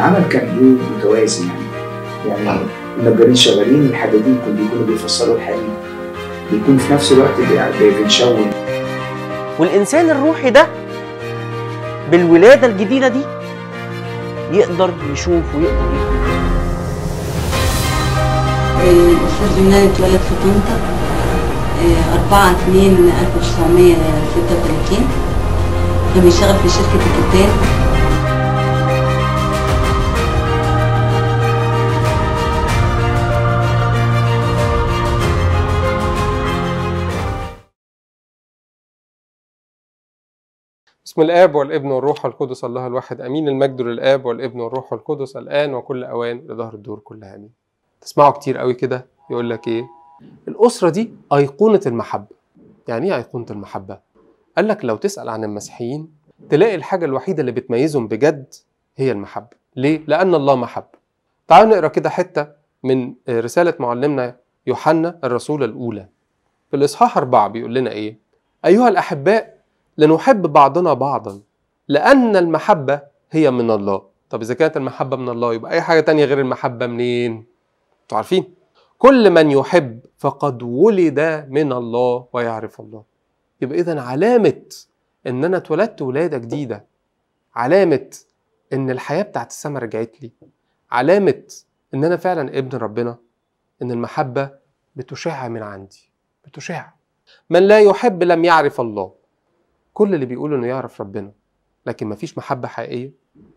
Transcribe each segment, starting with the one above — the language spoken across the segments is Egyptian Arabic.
العمل كان ايه متوازي يعني يعني النجارين شغالين الحدادين كانوا بيكونوا بيفصلوا الحديد بيكون في نفس الوقت بي- بنشون والإنسان الروحي ده بالولادة الجديدة دي يقدر يشوف ويقدر يفهم الأستاذ يونان اتولد في طنطا آه، 4 2 1936 كان بيشتغل في شركة الكتان بسم الآب والابن والروح القدس الله الواحد أمين المجد للآب والابن والروح القدس الآن وكل أوان لظهر الدور كلها أمين تسمعوا كتير قوي كده يقول لك إيه الأسرة دي أيقونة المحبة يعني إيه أيقونة المحبة؟ قال لك لو تسأل عن المسيحيين تلاقي الحاجة الوحيدة اللي بتميزهم بجد هي المحبة ليه؟ لأن الله محبة تعالوا نقرأ كده حتة من رسالة معلمنا يوحنا الرسول الأولى في الإصحاح أربعة بيقول لنا إيه؟ أيها الأحباء لنحب بعضنا بعضا لأن المحبة هي من الله طب إذا كانت المحبة من الله يبقى أي حاجة تانية غير المحبة منين؟ أنتوا عارفين؟ كل من يحب فقد ولد من الله ويعرف الله يبقى إذا علامة إن أنا اتولدت ولادة جديدة علامة إن الحياة بتاعت السما رجعت لي علامة إن أنا فعلا ابن ربنا إن المحبة بتشع من عندي بتشع من لا يحب لم يعرف الله كل اللي بيقول انه يعرف ربنا لكن مفيش محبة حقيقية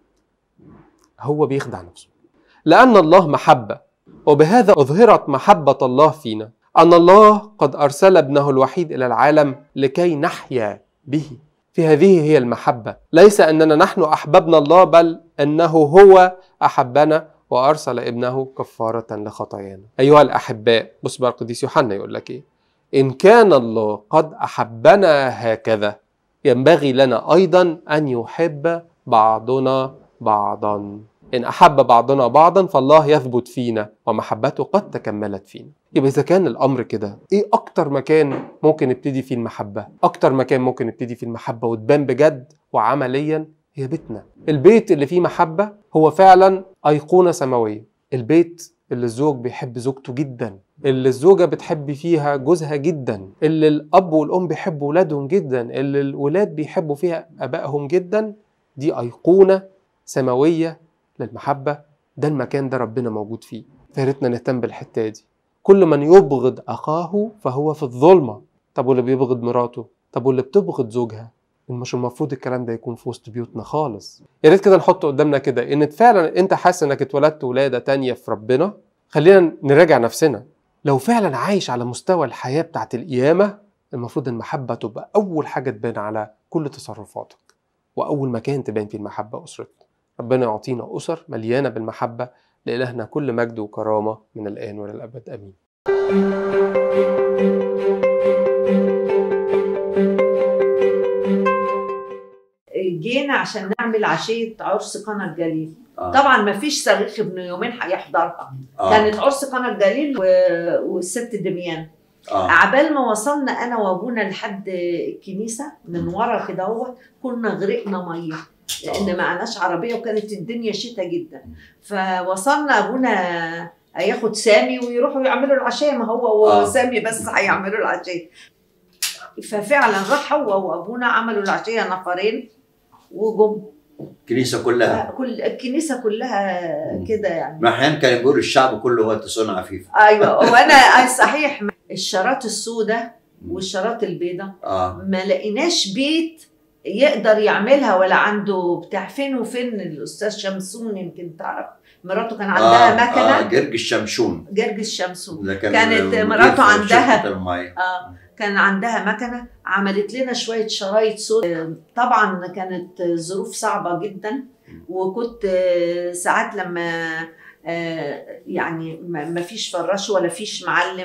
هو بيخدع نفسه لأن الله محبة وبهذا أظهرت محبة الله فينا أن الله قد أرسل ابنه الوحيد إلى العالم لكي نحيا به في هذه هي المحبة ليس أننا نحن أحببنا الله بل أنه هو أحبنا وأرسل ابنه كفارة لخطايانا أيها الأحباء بص بقى القديس يوحنا يقول لك إيه إن كان الله قد أحبنا هكذا ينبغي لنا أيضا أن يحب بعضنا بعضا إن أحب بعضنا بعضا فالله يثبت فينا ومحبته قد تكملت فينا يبقى إذا كان الأمر كده إيه أكتر مكان ممكن نبتدي فيه المحبة أكتر مكان ممكن نبتدي فيه المحبة وتبان بجد وعمليا هي بيتنا البيت اللي فيه محبة هو فعلا أيقونة سماوية البيت اللي الزوج بيحب زوجته جدا اللي الزوجة بتحب فيها جوزها جدا اللي الأب والأم بيحبوا ولادهم جدا اللي الولاد بيحبوا فيها أبائهم جدا دي أيقونة سماوية للمحبة ده المكان ده ربنا موجود فيه فياريتنا نهتم بالحتة دي كل من يبغض أخاه فهو في الظلمة طب واللي بيبغض مراته طب واللي بتبغض زوجها مش المفروض الكلام ده يكون في وسط بيوتنا خالص يا ريت كده نحط قدامنا كده ان فعلا انت حاسس انك اتولدت ولاده تانية في ربنا خلينا نراجع نفسنا لو فعلا عايش على مستوى الحياه بتاعت القيامه المفروض المحبه تبقى اول حاجه تبان على كل تصرفاتك واول مكان تبان فيه المحبه اسرتنا ربنا يعطينا اسر مليانه بالمحبه لالهنا كل مجد وكرامه من الان والى الابد امين جينا عشان نعمل عشية عرس قنا الجليل آه. طبعا ما فيش صريخ ابن يومين هيحضرها آه. كانت عرس قنا الجليل و... والست دميان اه عبال ما وصلنا انا وابونا لحد الكنيسه من ورا كده هو كنا غرقنا ميه لان معناش عربيه وكانت الدنيا شتاء جدا فوصلنا ابونا هياخد سامي ويروحوا يعملوا العشاء ما هو آه. وسامي بس هيعملوا العشاء ففعلا راح هو وابونا عملوا العشاء نفرين وجم الكنيسه كلها كل الكنيسه كلها كده يعني ما احيانا كان بيقول الشعب كله هو تصون عفيفه ايوه وانا صحيح الشارات السوداء والشارات البيضاء اه ما لقيناش بيت يقدر يعملها ولا عنده بتاع فين وفين الاستاذ شمسون يمكن تعرف مراته كان عندها آه، مكنه آه جرج الشمشون جرجس شمسون ده كان كانت مدير مراته في عندها- شركة المية اه كان عندها مكنه عملت لنا شويه شرايط صوت آه، طبعا كانت ظروف صعبه جدا وكنت آه، ساعات لما آه، يعني ما ما فيش فراش ولا فيش معلم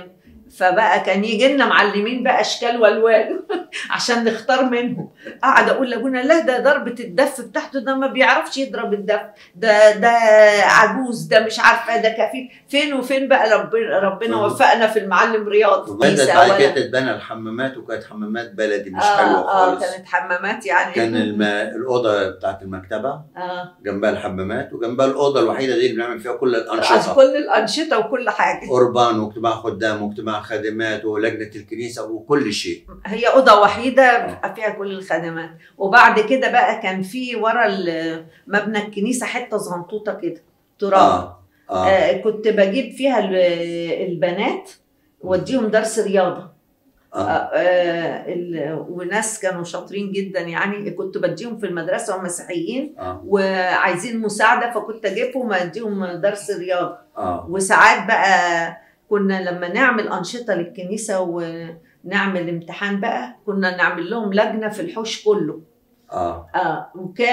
فبقى كان يجي لنا معلمين بقى اشكال والوان عشان نختار منهم قاعد اقول لابونا لا ده ضربه الدف بتاعته ده ما بيعرفش يضرب الدف ده ده عجوز ده مش عارفه ده كفيف فين وفين بقى ربنا ربنا مم. وفقنا في المعلم رياض وبدأت كنيسة بعد ولا- كده تتبنى الحمامات وكانت حمامات بلدي مش اه حلوه اه خالص كانت حمامات يعني كان الم... الاوضه بتاعت المكتبه اه جنبها الحمامات وجنبها الاوضه الوحيده دي اللي بنعمل فيها كل عشان الانشطه كل الانشطه وكل حاجه قربان واجتماع خدام واجتماع خادمات ولجنه الكنيسه وكل شيء هي اوضه وحيده بيبقى فيها كل الخدمات وبعد كده بقى كان في ورا ال- مبنى الكنيسه حته زنطوطه كده تراب اه اه آه كنت بجيب فيها ال- البنات واديهم درس رياضه آه اه آه ال- وناس كانوا شاطرين جدا يعني كنت بديهم في المدرسه هم مسيحيين اه وعايزين مساعده فكنت اجيبهم اديهم درس رياضه اه وساعات بقى كنا لما نعمل أنشطة للكنيسة ونعمل امتحان بقى كنا نعمل لهم لجنة في الحوش كله اه آه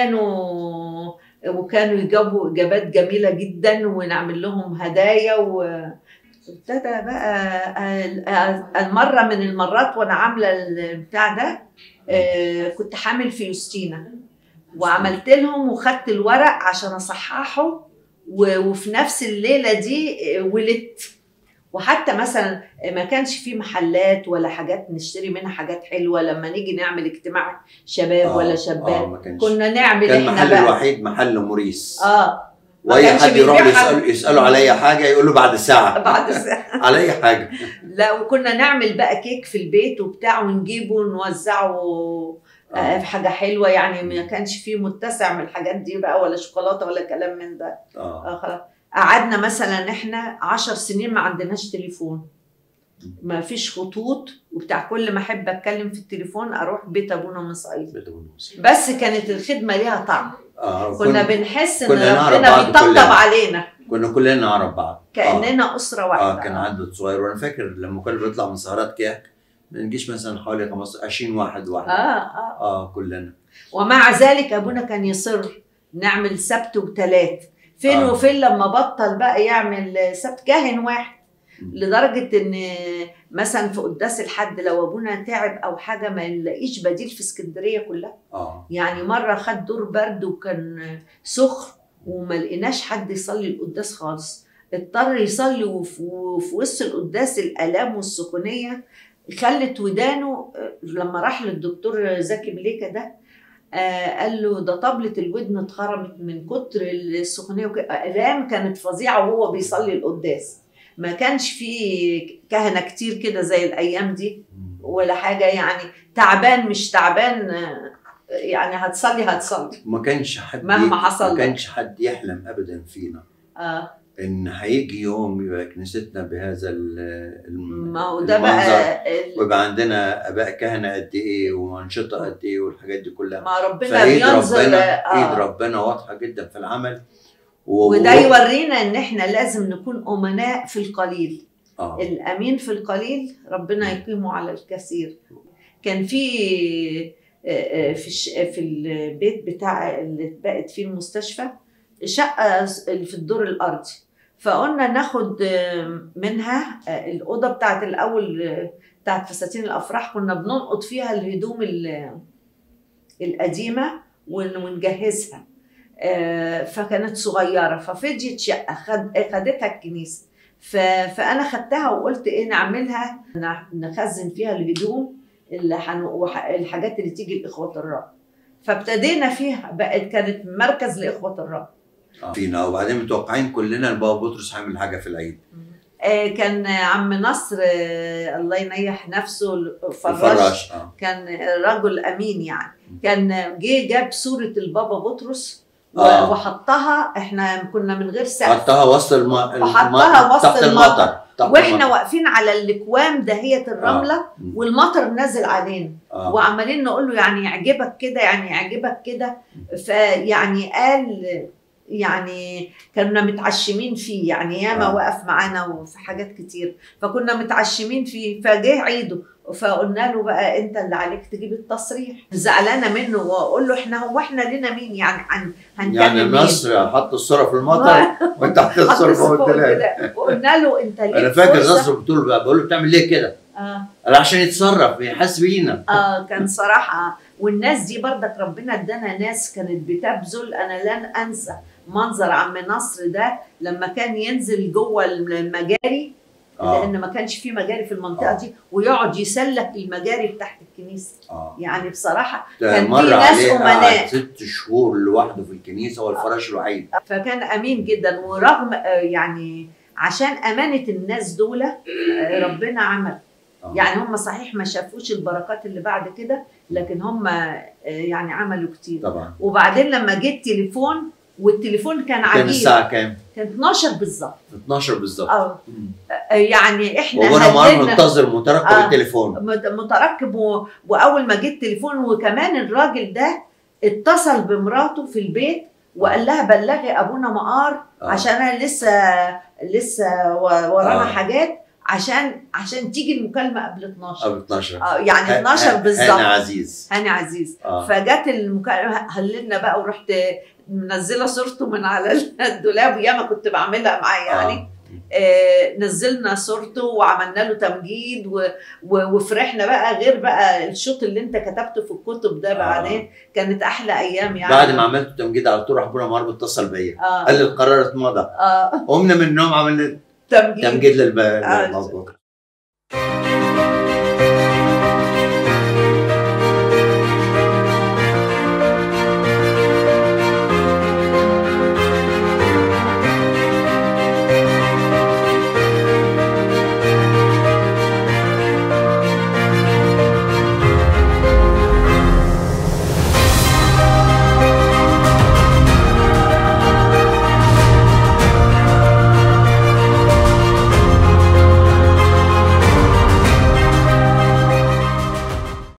وكانوا وكانوا يجاوبوا إجابات جميلة جدا ونعمل لهم هدايا و ابتدى بقى ال- المرة من المرات وأنا عاملة البتاع ده آه، كنت حامل في يوستينا وعملت لهم وخدت الورق عشان أصححه و- وفي نفس الليله دي آه، ولدت وحتى مثلا ما كانش في محلات ولا حاجات نشتري منها حاجات حلوه لما نيجي نعمل اجتماع شباب آه، ولا اه شابات ما كانش كنا نعمل كان احنا المحل بقى الوحيد محل موريس اه ما واي كانش حد يروح بيبيع يسال حاجة. يسالوا على اي حاجه يقول له بعد ساعه بعد ساعة. على اي حاجه لا وكنا نعمل بقى كيك في البيت وبتاع ونجيبه ونوزعه آه، آه. في حاجه حلوه يعني ما كانش فيه متسع من الحاجات دي بقى ولا شوكولاته ولا كلام من ده اه اه خلاص قعدنا مثلا احنا عشر سنين ما عندناش تليفون ما فيش خطوط وبتاع كل ما احب اتكلم في التليفون اروح بيت ابونا مصعيد بس كانت الخدمه ليها طعم اه كنا بنحس ان كنا نعرف ربنا بعض بيطبطب كلنا. علينا كنا كلنا نعرف بعض آه. كاننا اسره واحده اه كان عدد صغير وانا فاكر لما كنا بنطلع من سهرات كياك ما نجيش مثلا حوالي 15 20 واحد واحد اه اه اه كلنا ومع ذلك ابونا كان يصر نعمل سبت وثلاث فين آه. وفين لما بطل بقى يعمل سبت كاهن واحد مم. لدرجه ان مثلا في قداس الحد لو ابونا تعب او حاجه ما نلاقيش بديل في اسكندريه كلها اه يعني مره خد دور برد وكان سخن وما لقيناش حد يصلي القداس خالص اضطر يصلي وفي, وفي وسط القداس الالام والسخونيه خلت ودانه آه، لما راح للدكتور زكي مليكه ده آه قال له ده طبلة الودن اتخرمت من كتر السخونية وك- آلام كانت فظيعة وهو بيصلي القداس ما كانش في كهنة كتير كده زي الأيام دي ولا حاجة يعني تعبان مش تعبان آه، يعني هتصلي هتصلي ما كانش حد مهما حصل ما لك. كانش حد يحلم ابدا فينا آه ان هيجي يوم يبقى كنيستنا بهذا ال- الم- ما هو ده المنظر بقى ال- ويبقى عندنا اباء كهنه قد ايه وانشطه قد ايه والحاجات دي كلها ما ربنا فايد بينظر ربنا آه. ايد ربنا واضحه جدا في العمل و- وده و- يورينا ان احنا لازم نكون امناء في القليل اه الامين في القليل ربنا يقيمه على الكثير كان في آه، آه، في الش- في البيت بتاع اللي اتبقت فيه المستشفى شقه اللي في الدور الارضي فقلنا ناخد آه، منها آه، الاوضه بتاعت الاول آه، بتاعت فساتين الافراح كنا بننقط فيها الهدوم ال- القديمه ون- ونجهزها آه، فكانت صغيره ففضيت شقه خد خدتها الكنيسه ف... فانا خدتها وقلت ايه نعملها ن- نخزن فيها الهدوم اللي حن... وح... الحاجات اللي تيجي لاخوه الرب فابتدينا فيها بقت كانت مركز لاخوه الرب آه. فينا وبعدين متوقعين كلنا البابا بطرس هيعمل حاجه في العيد آه كان عم نصر آه الله ينيح نفسه فراش الفراش اه كان رجل امين يعني كان جه جاب صوره البابا بطرس و- آه. وحطها احنا كنا من غير سقف حطها وسط الم... الم... وحطها وسط تحت المطر. المطر تحت واحنا المطر. واقفين على الاكوام دهية الرمله مم. والمطر نازل علينا آه. وعمالين نقول له يعني يعجبك كده يعني يعجبك كده فيعني قال يعني كنا متعشمين فيه يعني ياما آه. وقف معانا وفي حاجات كتير فكنا متعشمين فيه فجه عيده فقلنا له بقى انت اللي عليك تجيب التصريح زعلانه منه واقول له احنا هو احنا لنا مين يعني هن هنكمل يعني مين؟ نصر حط الصوره في المطر وانت حطيت الصوره فوق التلال وقلنا له انت ليك انا فاكر فرصة. نصر بتقول بقى بقول له بتعمل ليه كده؟ اه قال عشان يتصرف يحس بينا اه كان صراحه والناس دي برضك ربنا ادانا ناس كانت بتبذل انا لن انسى منظر عم نصر ده لما كان ينزل جوه المجاري اه لان ما كانش في مجاري في المنطقه آه. دي ويقعد يسلك المجاري بتاعت الكنيسه اه يعني بصراحه ده كان في مر ناس عليه أمناء. قعد ست شهور لوحده في الكنيسه هو الفراش الوحيد فكان امين جدا ورغم آه، يعني عشان امانه الناس دول آه، ربنا عمل آه. يعني هم صحيح ما شافوش البركات اللي بعد كده لكن هم آه، يعني عملوا كتير طبعا وبعدين لما جه التليفون والتليفون كان كان عجيب الساعه كام؟ كان 12 بالظبط 12 بالظبط اه مم. آه، يعني احنا وابونا مار هللنا منتظر مترقب آه. التليفون مت- متركب و... واول ما جه التليفون وكمان الراجل ده اتصل بمراته في البيت وقال لها بلغي ابونا مقار آه. عشان انا لسه لسه و- ورانا آه. حاجات عشان عشان تيجي المكالمه قبل 12 قبل 12 اه يعني ه- 12 ه- بالظبط هاني عزيز هاني عزيز اه فجت المكالمه هللنا بقى ورحت منزله صورته من على الدولاب وياما كنت بعملها معاه يعني آه. آه، نزلنا صورته وعملنا له تمجيد و... و... وفرحنا بقى غير بقى الشوط اللي انت كتبته في الكتب ده آه. بعدين كانت احلى ايام يعني بعد ما عملت تمجيد على طول راح ابونا مار اتصل بيا اه قال لي القرار اتمضى اه قمنا من النوم عملنا تمجيد تمجيد للب- آه. للمظبوط